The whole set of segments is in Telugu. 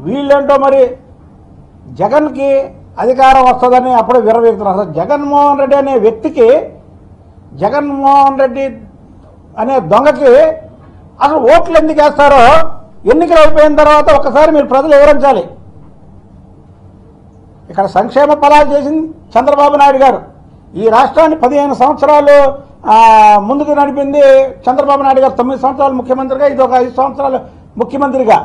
వీళ్ళేంటో మరి జగన్కి అధికారం వస్తుందని అప్పుడు విరవీగుతున్నారు అసలు జగన్మోహన్ రెడ్డి అనే వ్యక్తికి జగన్మోహన్ రెడ్డి అనే దొంగకి అసలు ఓట్లు ఎందుకు వేస్తారో ఎన్నికలు అయిపోయిన తర్వాత ఒకసారి మీరు ప్రజలు వివరించాలి ఇక్కడ సంక్షేమ ఫలాలు చేసింది చంద్రబాబు నాయుడు గారు ఈ రాష్ట్రాన్ని పదిహేను సంవత్సరాలు ఆ, ముందుకు నడిపింది చంద్రబాబు నాయుడు గారు తొమ్మిది సంవత్సరాలు ముఖ్యమంత్రిగా ఇది ఒక ఐదు సంవత్సరాలు ముఖ్యమంత్రిగా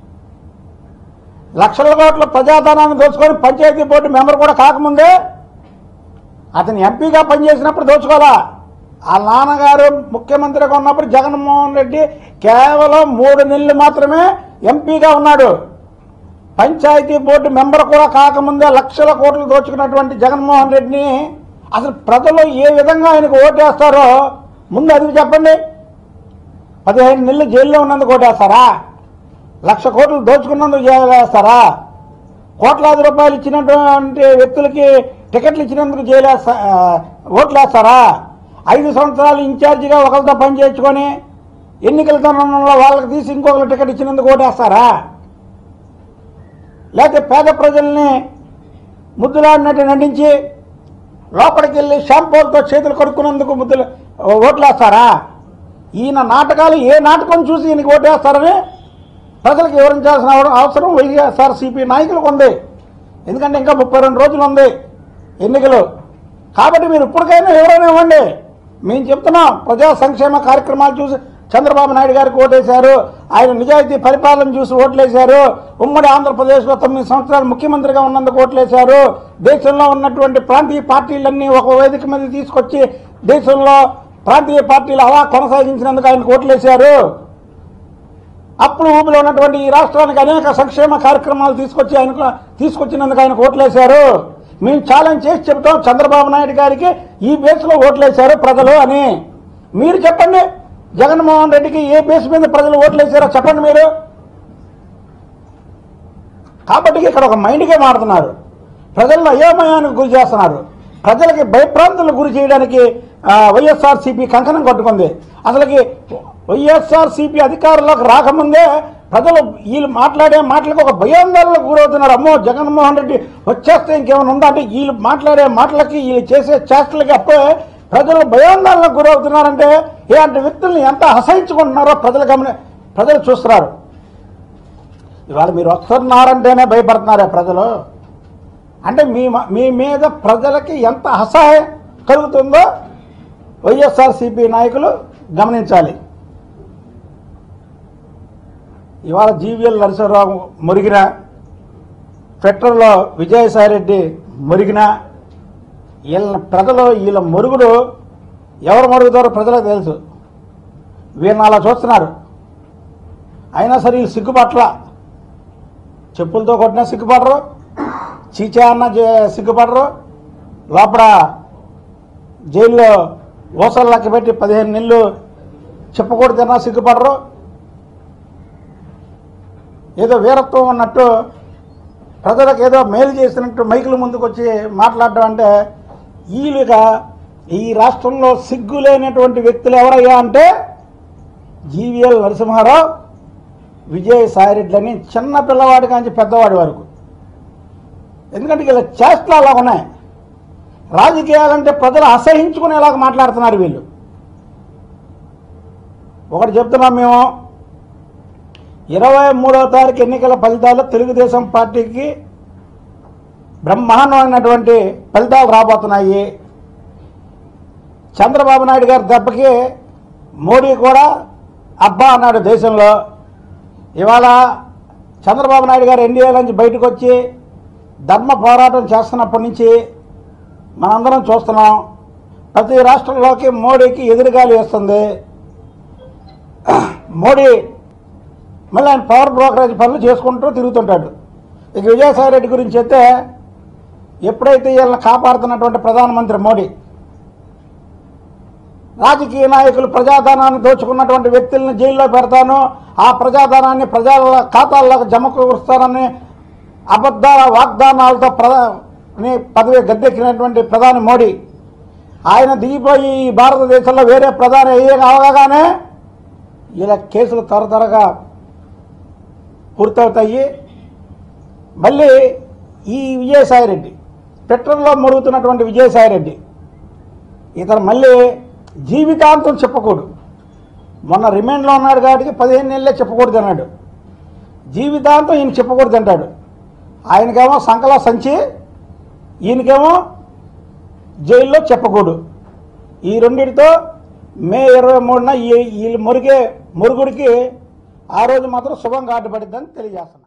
లక్షల కోట్ల ప్రజాధనాన్ని దోచుకొని పంచాయతీ బోర్డు మెంబర్ కూడా కాకముందే అతను ఎంపీగా పనిచేసినప్పుడు దోచుకోవాలా ఆ నాన్నగారు ముఖ్యమంత్రిగా ఉన్నప్పుడు జగన్మోహన్ రెడ్డి కేవలం మూడు నెలలు మాత్రమే ఎంపీగా ఉన్నాడు పంచాయతీ బోర్డు మెంబర్ కూడా కాకముందే లక్షల కోట్లు దోచుకున్నటువంటి జగన్మోహన్ రెడ్డిని అసలు ప్రజలు ఏ విధంగా ఆయనకు ఓటేస్తారో ముందు అది చెప్పండి పదిహేను నెలలు జైల్లో ఉన్నందుకు ఓటేస్తారా లక్ష కోట్లు దోచుకున్నందుకు జైలు వేస్తారా కోట్లాది రూపాయలు ఇచ్చినటువంటి వ్యక్తులకి టికెట్లు ఇచ్చినందుకు జైలు వేస్తా ఆ, ఓట్లు వేస్తారా ఐదు సంవత్సరాలు ఇన్ఛార్జిగా ఒకరితో పని చేయించుకొని ఎన్నికల తరుణంలో వాళ్ళకి తీసి ఇంకొకరు టికెట్ ఇచ్చినందుకు ఓటేస్తారా లేకపోతే పేద ప్రజల్ని ముద్దులాడినట్టు నటించి లోపలికి వెళ్ళి షాంపూలతో చేతులు కడుక్కున్నందుకు ముద్దులు ఓట్లేస్తారా ఈయన నాటకాలు ఏ నాటకం చూసి ఈయనకి ఓటేస్తారని ప్రజలకు వివరించాల్సిన అవ- అవసరం వైఎస్ఆర్సీపీ నాయకులకు ఉంది ఎందుకంటే ఇంకా ముప్పై రెండు రోజులు ఉంది ఎన్నికలు కాబట్టి మీరు ఇప్పటికైనా వివరణ ఇవ్వండి మేము చెప్తున్నాం ప్రజా సంక్షేమ కార్యక్రమాలు చూసి చంద్రబాబు నాయుడు గారికి ఓటేశారు ఆయన నిజాయితీ పరిపాలన చూసి ఓట్లేశారు ఉమ్మడి ఆంధ్రప్రదేశ్లో తొమ్మిది సంవత్సరాలు ముఖ్యమంత్రిగా ఉన్నందుకు ఓట్లేశారు దేశంలో ఉన్నటువంటి ప్రాంతీయ పార్టీలన్నీ ఒక వేదిక మీద తీసుకొచ్చి దేశంలో ప్రాంతీయ పార్టీలు అలా కొనసాగించినందుకు ఆయనకు ఓట్లేశారు అప్పుడు ఊపిలో ఉన్నటువంటి ఈ రాష్ట్రానికి అనేక సంక్షేమ కార్యక్రమాలు తీసుకొచ్చి ఆయనకు తీసుకొచ్చినందుకు ఆయనకు ఓట్లేశారు మేము ఛాలెంజ్ చేసి చెబుతాం చంద్రబాబు నాయుడు గారికి ఈ బేస్లో ఓట్లేశారు ప్రజలు అని మీరు చెప్పండి జగన్మోహన్ రెడ్డికి ఏ బేస్ మీద ప్రజలు ఓట్లేశారో చెప్పండి మీరు కాబట్టి ఇక్కడ ఒక మైండ్ గేమ్ ఆడుతున్నారు ప్రజలను అయోమయానికి గురి చేస్తున్నారు ప్రజలకి భయప్రాంతులకు గురి చేయడానికి వైఎస్ఆర్సీపీ కంకణం కట్టుకుంది అసలుకి వైఎస్ఆర్సీపీ అధికారంలోకి రాకముందే ప్రజలు వీళ్ళు మాట్లాడే మాటలకు ఒక భయాందోళనకు గురవుతున్నారు అమ్మో జగన్మోహన్ రెడ్డి వచ్చేస్తే ఇంకేమైనా ఉందా అంటే వీళ్ళు మాట్లాడే మాటలకి వీళ్ళు చేసే చేష్టలకి అప్పుడే ప్రజలు భయాందోళనకు గురవుతున్నారంటే ఇలాంటి వ్యక్తుల్ని ఎంత అసహించుకుంటున్నారో ప్రజలు గమని ప్రజలు చూస్తున్నారు ఇవాళ మీరు వస్తున్నారంటేనే భయపడుతున్నారే ప్రజలు అంటే మీ మ- మీ మీద ప్రజలకి ఎంత అసహాయం కలుగుతుందో వైఎస్ఆర్సీపీ నాయకులు గమనించాలి ఇవాళ జీవీఎల్ నరసింహరావు మురిగిన ట్విట్టర్లో విజయసాయిరెడ్డి మురిగిన వీళ్ళ ప్రజలు వీళ్ళ మురుగుడు ఎవరు మరుగుతారో ప్రజలకు తెలుసు వీళ్ళని అలా చూస్తున్నారు అయినా సరే వీళ్ళు సిగ్గుపట్ల చెప్పులతో కొట్టినా సిగ్గుపడరు చీచా అన్న జే- సిగ్గుపడరు లోపల జైల్లో ఓసలు లెక్క పెట్టి పదిహేను నెలలు చెప్పకూడదు తిన్నా సిగ్గుపడరు ఏదో వీరత్వం ఉన్నట్టు ప్రజలకు ఏదో మేలు చేసినట్టు మైకుల ముందుకు వచ్చి మాట్లాడడం అంటే వీలుగా ఈ రాష్ట్రంలో సిగ్గు లేనటువంటి వ్యక్తులు ఎవరయ్యా అంటే జీవీఎల్ నరసింహారావు విజయ్ సాయిరెడ్డి అని చిన్న పిల్లవాడి కాంచి పెద్దవాడి వరకు ఎందుకంటే ఇలా చేష్టలు అలా ఉన్నాయి రాజకీయాలంటే ప్రజలు అసహించుకునేలాగా మాట్లాడుతున్నారు వీళ్ళు ఒకటి చెప్తున్నాం మేము ఇరవై మూడవ తారీఖు ఎన్నికల ఫలితాలు తెలుగుదేశం పార్టీకి బ్రహ్మాండమైనటువంటి ఫలితాలు రాబోతున్నాయి చంద్రబాబు నాయుడు గారి దెబ్బకి మోడీ కూడా అబ్బా అన్నాడు దేశంలో ఇవాళ చంద్రబాబు నాయుడు గారు ఎన్డీఏ నుంచి బయటకు వచ్చి ధర్మ పోరాటం చేస్తున్నప్పటి నుంచి మనందరం చూస్తున్నాం ప్రతి రాష్ట్రంలోకి మోడీకి ఎదురుగాలి వేస్తుంది మోడీ మళ్ళీ ఆయన పవర్ బ్రోకరేజ్ పనులు చేసుకుంటూ తిరుగుతుంటాడు ఇక విజయసాయి రెడ్డి గురించి అయితే ఎప్పుడైతే వీళ్ళని కాపాడుతున్నటువంటి ప్రధానమంత్రి మోడీ రాజకీయ నాయకులు ప్రజాధనాన్ని దోచుకున్నటువంటి వ్యక్తులను జైల్లో పెడతాను ఆ ప్రజాధనాన్ని ప్రజల ఖాతాల్లోకి జమ కూరుస్తానని అబద్ధాల వాగ్దానాలతో ప్రధా ని పదవి గద్దెక్కినటువంటి ప్రధాని మోడీ ఆయన దిగిపోయి ఈ భారతదేశంలో వేరే ప్రధాని అయ్యే అవగానే ఇలా కేసులు త్వర త్వరగా పూర్తవుతాయి మళ్ళీ ఈ విజయసాయిరెడ్డి ట్విట్టర్లో మురుగుతున్నటువంటి విజయసాయిరెడ్డి ఇతను మళ్ళీ జీవితాంతం చెప్పకూడదు మొన్న రిమాండ్లో ఉన్నాడు కాబట్టి పదిహేను నెలలే చెప్పకూడదు అన్నాడు జీవితాంతం ఈయన చెప్పకూడదు అంటాడు ఆయనకేమో సంకల సంచి ఈయనకేమో జైల్లో చెప్పకూడదు ఈ రెండిటితో మే ఇరవై మూడున ఈ ఈ మురిగే మురుగుడికి ఆ రోజు మాత్రం శుభం కాటుపడిద్దని తెలియజేస్తున్నాను